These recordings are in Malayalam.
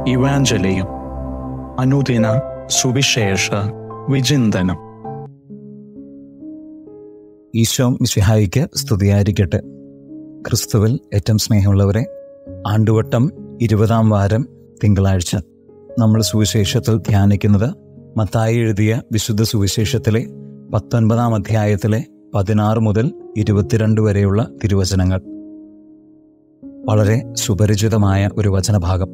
ഇവാഞ്ചലിയും അനുദിന സുവിശേഷ വിചിന്തനം ഈശോ മിശിഹായിക്ക് സ്തുതിയായിരിക്കട്ടെ ക്രിസ്തുവിൽ ഏറ്റവും സ്നേഹമുള്ളവരെ ആണ്ടുവട്ടം ഇരുപതാം വാരം തിങ്കളാഴ്ച നമ്മൾ സുവിശേഷത്തിൽ ധ്യാനിക്കുന്നത് മത്തായി എഴുതിയ വിശുദ്ധ സുവിശേഷത്തിലെ പത്തൊൻപതാം അധ്യായത്തിലെ പതിനാറ് മുതൽ ഇരുപത്തിരണ്ട് വരെയുള്ള തിരുവചനങ്ങൾ വളരെ സുപരിചിതമായ ഒരു വചനഭാഗം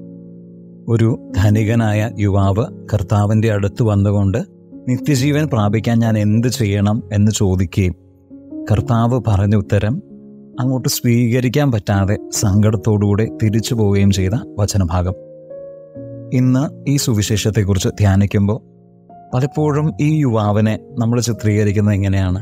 ഒരു ധനികനായ യുവാവ് കർത്താവിൻ്റെ അടുത്ത് വന്നുകൊണ്ട് നിത്യജീവൻ പ്രാപിക്കാൻ ഞാൻ എന്ത് ചെയ്യണം എന്ന് ചോദിക്കുകയും കർത്താവ് പറഞ്ഞ ഉത്തരം അങ്ങോട്ട് സ്വീകരിക്കാൻ പറ്റാതെ സങ്കടത്തോടുകൂടെ തിരിച്ചു പോവുകയും ചെയ്ത വചനഭാഗം ഇന്ന് ഈ സുവിശേഷത്തെക്കുറിച്ച് ധ്യാനിക്കുമ്പോൾ പലപ്പോഴും ഈ യുവാവിനെ നമ്മൾ ചിത്രീകരിക്കുന്നത് എങ്ങനെയാണ്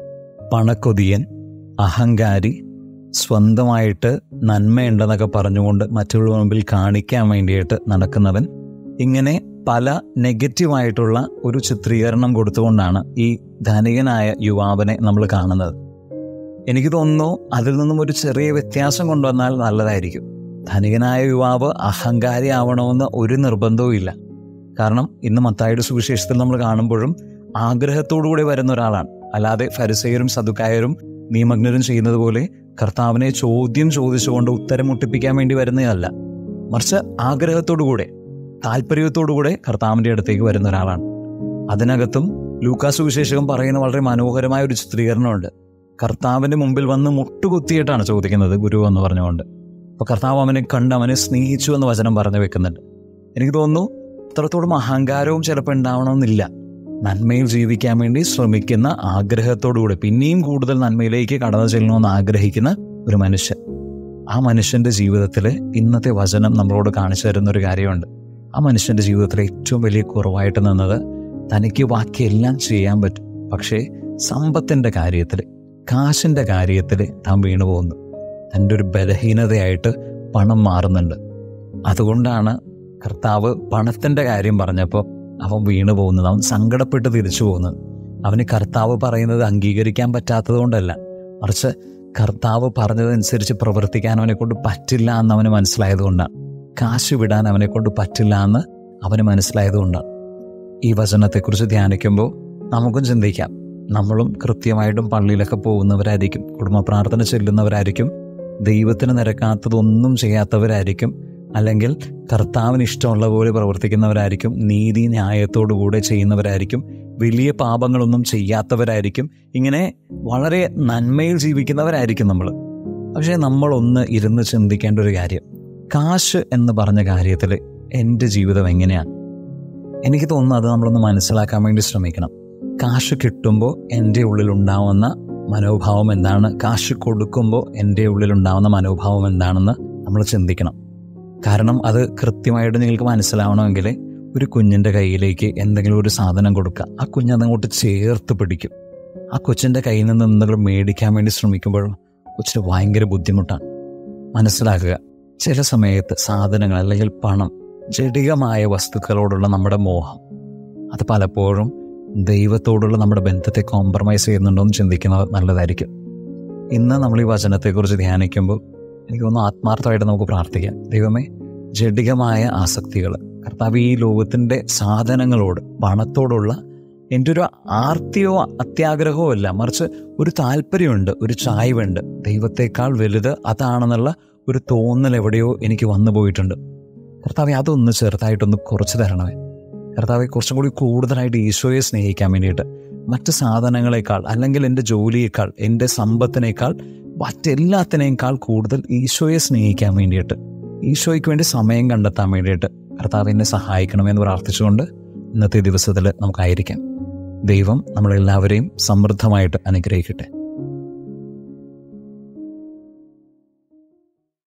പണക്കൊതിയൻ അഹങ്കാരി സ്വന്തമായിട്ട് നന്മയുണ്ടെന്നൊക്കെ പറഞ്ഞുകൊണ്ട് മറ്റുള്ള മുമ്പിൽ കാണിക്കാൻ വേണ്ടിയിട്ട് നടക്കുന്നവൻ ഇങ്ങനെ പല നെഗറ്റീവായിട്ടുള്ള ഒരു ചിത്രീകരണം കൊടുത്തുകൊണ്ടാണ് ഈ ധനികനായ യുവാവിനെ നമ്മൾ കാണുന്നത് എനിക്ക് തോന്നുന്നു അതിൽ നിന്നും ഒരു ചെറിയ വ്യത്യാസം കൊണ്ടുവന്നാൽ നല്ലതായിരിക്കും ധനികനായ യുവാവ് അഹങ്കാരി ആവണമെന്ന് ഒരു നിർബന്ധവും ഇല്ല കാരണം ഇന്ന് മത്തായുടെ സുവിശേഷത്തിൽ നമ്മൾ കാണുമ്പോഴും ആഗ്രഹത്തോടുകൂടി വരുന്ന ഒരാളാണ് അല്ലാതെ ഫരിസയരും സതുക്കായരും നിയമജ്ഞരും ചെയ്യുന്നത് പോലെ കർത്താവിനെ ചോദ്യം ചോദിച്ചുകൊണ്ട് ഉത്തരം മുട്ടിപ്പിക്കാൻ വേണ്ടി വരുന്നതല്ല മറിച്ച് ആഗ്രഹത്തോടുകൂടെ താല്പര്യത്തോടുകൂടെ കർത്താവിൻ്റെ അടുത്തേക്ക് വരുന്ന ഒരാളാണ് അതിനകത്തും ലൂക്കാസ് വിശേഷകം പറയുന്ന വളരെ മനോഹരമായ ഒരു ചിത്രീകരണമുണ്ട് കർത്താവിൻ്റെ മുമ്പിൽ വന്ന് മുട്ടുകുത്തിയിട്ടാണ് ചോദിക്കുന്നത് ഗുരു എന്ന് പറഞ്ഞുകൊണ്ട് അപ്പോൾ കർത്താവ് അവനെ കണ്ട് അവനെ സ്നേഹിച്ചു എന്ന് വചനം പറഞ്ഞു വെക്കുന്നുണ്ട് എനിക്ക് തോന്നുന്നു അത്രത്തോളം അഹങ്കാരവും ചിലപ്പോൾ ഉണ്ടാവണമെന്നില്ല നന്മയിൽ ജീവിക്കാൻ വേണ്ടി ശ്രമിക്കുന്ന ആഗ്രഹത്തോടുകൂടി പിന്നെയും കൂടുതൽ നന്മയിലേക്ക് കടന്നു ചെല്ലണമെന്ന് ആഗ്രഹിക്കുന്ന ഒരു മനുഷ്യൻ ആ മനുഷ്യൻ്റെ ജീവിതത്തിൽ ഇന്നത്തെ വചനം നമ്മളോട് കാണിച്ചു തരുന്ന ഒരു കാര്യമുണ്ട് ആ മനുഷ്യൻ്റെ ജീവിതത്തിലെ ഏറ്റവും വലിയ കുറവായിട്ട് നിന്നത് തനിക്ക് ബാക്കിയെല്ലാം ചെയ്യാൻ പറ്റും പക്ഷേ സമ്പത്തിൻ്റെ കാര്യത്തിൽ കാശിൻ്റെ കാര്യത്തിൽ താൻ വീണു പോകുന്നു തൻ്റെ ഒരു ബലഹീനതയായിട്ട് പണം മാറുന്നുണ്ട് അതുകൊണ്ടാണ് കർത്താവ് പണത്തിൻ്റെ കാര്യം പറഞ്ഞപ്പോൾ അവൻ വീണു പോകുന്നത് അവൻ സങ്കടപ്പെട്ട് തിരിച്ചു പോകുന്നത് അവന് കർത്താവ് പറയുന്നത് അംഗീകരിക്കാൻ പറ്റാത്തത് കൊണ്ടല്ല മറിച്ച് കർത്താവ് പറഞ്ഞതനുസരിച്ച് പ്രവർത്തിക്കാൻ അവനെ കൊണ്ട് പറ്റില്ല എന്ന് അവന് മനസ്സിലായതുകൊണ്ടാണ് കാശ് വിടാൻ അവനെ കൊണ്ട് പറ്റില്ല എന്ന് അവന് മനസ്സിലായതുകൊണ്ടാണ് ഈ വചനത്തെക്കുറിച്ച് ധ്യാനിക്കുമ്പോൾ നമുക്കും ചിന്തിക്കാം നമ്മളും കൃത്യമായിട്ടും പള്ളിയിലൊക്കെ പോകുന്നവരായിരിക്കും കുടുംബ പ്രാർത്ഥന ചെല്ലുന്നവരായിരിക്കും ദൈവത്തിന് നിരക്കാത്തതൊന്നും ചെയ്യാത്തവരായിരിക്കും അല്ലെങ്കിൽ കർത്താവിന് ഇഷ്ടമുള്ള പോലെ പ്രവർത്തിക്കുന്നവരായിരിക്കും നീതി ന്യായത്തോടുകൂടെ ചെയ്യുന്നവരായിരിക്കും വലിയ പാപങ്ങളൊന്നും ചെയ്യാത്തവരായിരിക്കും ഇങ്ങനെ വളരെ നന്മയിൽ ജീവിക്കുന്നവരായിരിക്കും നമ്മൾ പക്ഷേ നമ്മളൊന്ന് ഇരുന്ന് ചിന്തിക്കേണ്ട ഒരു കാര്യം കാശ് എന്ന് പറഞ്ഞ കാര്യത്തിൽ എൻ്റെ ജീവിതം എങ്ങനെയാണ് എനിക്ക് തോന്നുന്നു അത് നമ്മളൊന്ന് മനസ്സിലാക്കാൻ വേണ്ടി ശ്രമിക്കണം കാശ് കിട്ടുമ്പോൾ എൻ്റെ ഉള്ളിലുണ്ടാവുന്ന മനോഭാവം എന്താണ് കാശ് കൊടുക്കുമ്പോൾ എൻ്റെ ഉള്ളിലുണ്ടാവുന്ന മനോഭാവം എന്താണെന്ന് നമ്മൾ ചിന്തിക്കണം കാരണം അത് കൃത്യമായിട്ട് നിങ്ങൾക്ക് മനസ്സിലാവണമെങ്കിൽ ഒരു കുഞ്ഞിൻ്റെ കയ്യിലേക്ക് എന്തെങ്കിലും ഒരു സാധനം കൊടുക്കുക ആ കുഞ്ഞ് അതങ്ങോട്ട് ചേർത്ത് പിടിക്കും ആ കൊച്ചിൻ്റെ കയ്യിൽ നിന്ന് എന്തെങ്കിലും മേടിക്കാൻ വേണ്ടി ശ്രമിക്കുമ്പോഴും കൊച്ചിന് ഭയങ്കര ബുദ്ധിമുട്ടാണ് മനസ്സിലാക്കുക ചില സമയത്ത് സാധനങ്ങൾ അല്ലെങ്കിൽ പണം ജടികമായ വസ്തുക്കളോടുള്ള നമ്മുടെ മോഹം അത് പലപ്പോഴും ദൈവത്തോടുള്ള നമ്മുടെ ബന്ധത്തെ കോംപ്രമൈസ് ചെയ്യുന്നുണ്ടോ എന്ന് ചിന്തിക്കുന്നത് നല്ലതായിരിക്കും ഇന്ന് നമ്മൾ ഈ വചനത്തെക്കുറിച്ച് ധ്യാനിക്കുമ്പോൾ എനിക്ക് തോന്നുന്നു ആത്മാർത്ഥമായിട്ട് നമുക്ക് പ്രാർത്ഥിക്കാം ദൈവമേ ജഡികമായ ആസക്തികൾ കർത്താവ് ഈ ലോകത്തിൻ്റെ സാധനങ്ങളോട് പണത്തോടുള്ള എൻ്റെ ഒരു ആർത്തിയോ അത്യാഗ്രഹമോ അല്ല മറിച്ച് ഒരു താല്പര്യമുണ്ട് ഒരു ചായ്വുണ്ട് ദൈവത്തെക്കാൾ വലുത് അതാണെന്നുള്ള ഒരു തോന്നൽ എവിടെയോ എനിക്ക് വന്നു പോയിട്ടുണ്ട് കർത്താവെ അതൊന്ന് ചെറുതായിട്ടൊന്ന് കുറച്ച് തരണമേ കർത്താവെ കുറച്ചും കൂടി കൂടുതലായിട്ട് ഈശോയെ സ്നേഹിക്കാൻ വേണ്ടിയിട്ട് മറ്റ് സാധനങ്ങളെക്കാൾ അല്ലെങ്കിൽ എൻ്റെ ജോലിയേക്കാൾ എൻ്റെ സമ്പത്തിനേക്കാൾ മറ്റെല്ലാത്തിനേക്കാൾ കൂടുതൽ ഈശോയെ സ്നേഹിക്കാൻ വേണ്ടിയിട്ട് ഈശോയ്ക്ക് വേണ്ടി സമയം കണ്ടെത്താൻ വേണ്ടിയിട്ട് കർത്താവ് എന്നെ സഹായിക്കണമെന്ന് പ്രാർത്ഥിച്ചുകൊണ്ട് ഇന്നത്തെ ദിവസത്തിൽ നമുക്കായിരിക്കാം ദൈവം നമ്മളെല്ലാവരെയും സമൃദ്ധമായിട്ട് അനുഗ്രഹിക്കട്ടെ